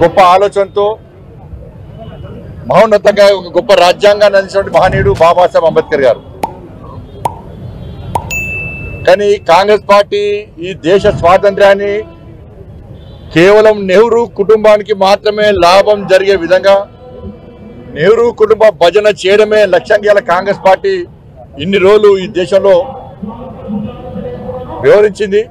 గొప్ప ఆలోచనతో మహోన్నతంగా ఒక గొప్ప రాజ్యాంగాన్ని అందించినటువంటి మహనీయుడు బాబాసాహెబ్ అంబేద్కర్ గారు కానీ కాంగ్రెస్ పార్టీ ఈ దేశ స్వాతంత్ర్యాన్ని కేవలం నెహ్రూ కుటుంబానికి మాత్రమే లాభం జరిగే విధంగా నెహ్రూ కుటుంబ భజన చేయడమే లక్ష్యంగా గల కాంగ్రెస్ పార్టీ ఇన్ని రోజులు ఈ దేశంలో వివరించింది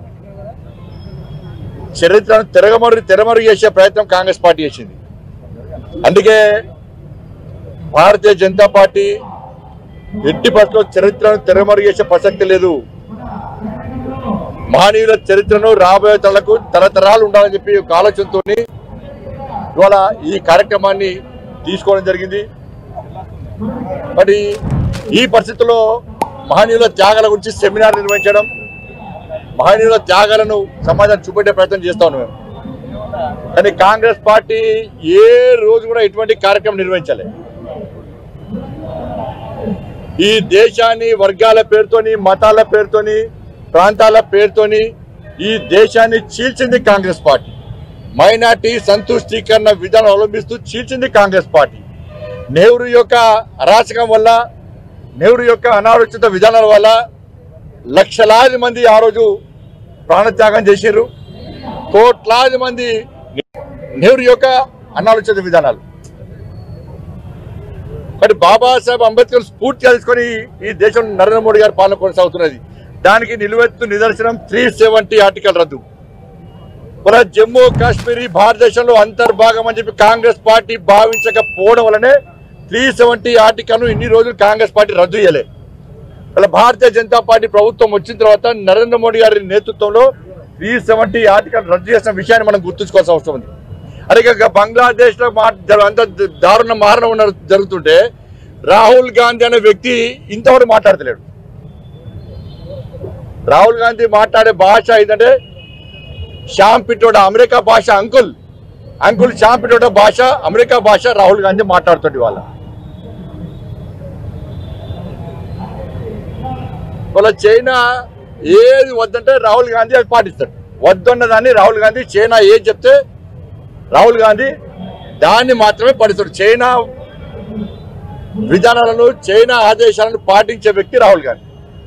చరిత్రను తిరగమరు తెరమరుగు చేసే ప్రయత్నం కాంగ్రెస్ పార్టీ చేసింది అందుకే భారతీయ జనతా పార్టీ ఎట్టి పరిస్థితుల్లో చరిత్రను తెరమరుగు చేసే ప్రసక్తి లేదు మహనీయుల చరిత్రను రాబోయే తరాలకు తరతరాలు ఉండాలని చెప్పి ఒక ఆలోచనతో ఇవాళ ఈ కార్యక్రమాన్ని తీసుకోవడం జరిగింది మరి ఈ పరిస్థితుల్లో మహనీయుల త్యాగాల గురించి సెమినార్ నిర్వహించడం మహనీయుల త్యాగాలను సమాజానికి చూపెట్టే ప్రయత్నం చేస్తా ఉన్నాం మేము కానీ కాంగ్రెస్ పార్టీ ఏ రోజు కూడా ఇటువంటి కార్యక్రమం నిర్వహించలే ఈ దేశాన్ని వర్గాల పేరుతోని మతాల పేరుతోని ప్రాంతాల పేరుతోని ఈ దేశాన్ని చీల్చింది కాంగ్రెస్ పార్టీ మైనార్టీ సంతుష్టీకరణ విధానం అవలంబిస్తూ చీల్చింది కాంగ్రెస్ పార్టీ నెహ్రూ యొక్క అరాచకం వల్ల నెహ్రూ యొక్క అనాలోచిత విధానాల వల్ల లక్షలాది మంది ఆ రోజు ప్రాణత్యాగం చేశారు కోట్లాది మంది నెహ్రూ యొక్క అనాలోచిత విధానాలు మరి బాబాసాహెబ్ అంబేద్కర్ స్ఫూర్తిగా తీసుకొని ఈ దేశం నరేంద్ర మోడీ గారి పాలన కొనసాగుతున్నది దానికి నిలువెత్తు నిదర్శనం త్రీ సెవెంటీ ఆర్టికల్ రద్దు మన జమ్మూ కాశ్మీర్ ఈ భారతదేశంలో అంతర్భాగం అని చెప్పి కాంగ్రెస్ పార్టీ భావించకపోవడం వల్లనే త్రీ సెవెంటీ ఆర్టికల్ను ఇన్ని రోజులు కాంగ్రెస్ పార్టీ రద్దు చేయలే అలా భారతీయ జనతా పార్టీ ప్రభుత్వం వచ్చిన తర్వాత నరేంద్ర మోడీ గారి నేతృత్వంలో త్రీ సెవెంటీ ఆర్టికల్ రద్దు చేసిన విషయాన్ని మనం గుర్తుంచుకోవాల్సిన అవసరం ఉంది అదే ఇక బంగ్లాదేశ్ లో మా జర- అంత దారుణ మారణ ఉన్న జరుగుతుంటే రాహుల్ గాంధీ అనే వ్యక్తి ఇంతవరకు మాట్లాడతలేడు రాహుల్ గాంధీ మాట్లాడే భాష ఏంటంటే శ్యామ్ పిటోడా అమెరికా భాష అంకుల్ అంకుల్ శ్యామ్ పిటోడా భాష అమెరికా భాష రాహుల్ గాంధీ మాట్లాడుతుంది వాళ్ళ వాళ్ళ చైనా ఏది వద్దంటే రాహుల్ గాంధీ అది పాటిస్తాడు వద్దన్న దాన్ని రాహుల్ గాంధీ చైనా ఏది చెప్తే రాహుల్ గాంధీ దాన్ని మాత్రమే పాటిస్తాడు చైనా విధానాలను చైనా ఆదేశాలను పాటించే వ్యక్తి రాహుల్ గాంధీ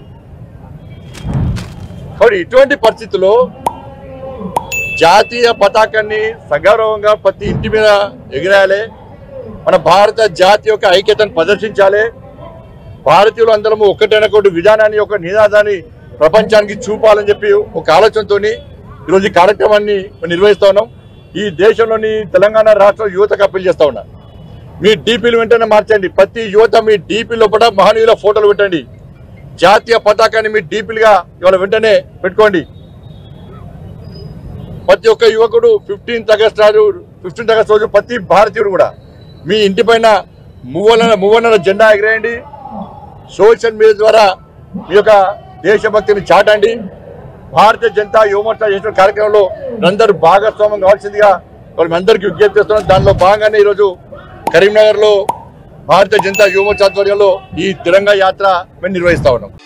కాబట్టి ఇటువంటి పరిస్థితుల్లో జాతీయ పతాకాన్ని సగౌరవంగా ప్రతి ఇంటి మీద ఎగిరేయాలి మన భారత జాతి యొక్క ఐక్యతను ప్రదర్శించాలి భారతీయులు అందరం ఒక్కటైనటువంటి విధానాన్ని ఒక నినాదాన్ని ప్రపంచానికి చూపాలని చెప్పి ఒక ఆలోచనతో ఈరోజు ఈ కార్యక్రమాన్ని నిర్వహిస్తా ఉన్నాం ఈ దేశంలోని తెలంగాణ రాష్ట్ర యువతకు అప్పీల్ చేస్తా ఉన్నా మీ డీపీలు వెంటనే మార్చండి ప్రతి యువత మీ డీపీ లోపల మహనీయుల ఫోటోలు పెట్టండి జాతీయ పతాకాన్ని మీ డీపీలుగా ఇవాళ వెంటనే పెట్టుకోండి ప్రతి ఒక్క యువకుడు ఫిఫ్టీన్త్ ఆగస్ట్ రోజు ఫిఫ్టీన్త్ ఆగస్ట్ రోజు ప్రతి భారతీయుడు కూడా మీ ఇంటి పైన మువ్వన మువ్వన జెండా ఎగిరేయండి సోషల్ మీడియా ద్వారా మీ యొక్క దేశభక్తిని చాటండి భారతీయ జనతా యువమోర్చా చేసిన కార్యక్రమంలో అందరూ భాగస్వామ్యం కావాల్సిందిగా వాళ్ళు మీ అందరికీ విజ్ఞప్తి చేస్తున్నాం దానిలో భాగంగానే ఈరోజు కరీంనగర్లో భారతీయ జనతా యువమోర్చా ఆధ్వర్యంలో ఈ తిరంగా యాత్ర మేము నిర్వహిస్తా ఉన్నాం